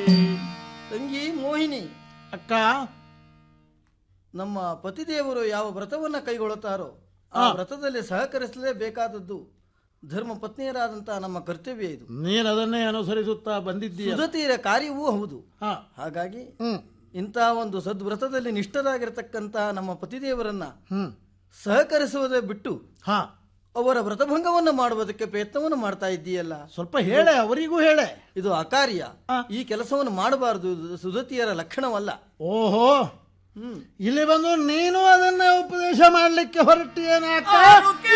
ತಂಗಿ ಮೋಹಿನಿ ಅಕ್ಕ ನಮ್ಮ ಪತಿದೇವರು ಯಾವ ವ್ರತವನ್ನ ಕೈಗೊಳ್ಳುತ್ತಾರೋ ಆ ವ್ರತದಲ್ಲಿ ಸಹಕರಿಸಲೇಬೇಕಾದದ್ದು ಧರ್ಮ ಪತ್ನಿಯರಾದಂತಹ ನಮ್ಮ ಕರ್ತವ್ಯ ಇದು ನೀನ್ ಅದನ್ನೇ ಅನುಸರಿಸುತ್ತಾ ಬಂದಿದ್ದೀಯ ಸುಧತಿಯರ ಕಾರ್ಯವೂ ಹೌದು ಹಾ ಹಾಗಾಗಿ ಹ್ಮ್ ಇಂತಹ ಒಂದು ಸದ್ವ್ರತದಲ್ಲಿ ನಿಷ್ಠರಾಗಿರತಕ್ಕಂತಹ ನಮ್ಮ ಪತಿದೇವರನ್ನ ಹ್ಮ್ ಸಹಕರಿಸುವುದೇ ಬಿಟ್ಟು ಹಾ ಅವರ ವ್ರತಭಂಗವನ್ನು ಮಾಡುವುದಕ್ಕೆ ಪ್ರಯತ್ನವನ್ನು ಮಾಡ್ತಾ ಇದ್ದೀಯಲ್ಲ ಸ್ವಲ್ಪ ಹೇಳೆ ಅವರಿಗೂ ಹೇಳೆ ಇದು ಅಕಾರ್ಯ ಆ. ಈ ಕೆಲಸವನ್ನು ಮಾಡಬಾರದು ಇದು ಸುಧತಿಯರ ಲಕ್ಷಣವಲ್ಲ ಓಹೋ ಹ್ಮ್ ಇಲ್ಲಿ ಬಂದು ನೀನು ಅದನ್ನ ಉಪದೇಶ ಮಾಡ್ಲಿಕ್ಕೆ ಹೊರಟಿಯೇನ ಅಕ್ಕ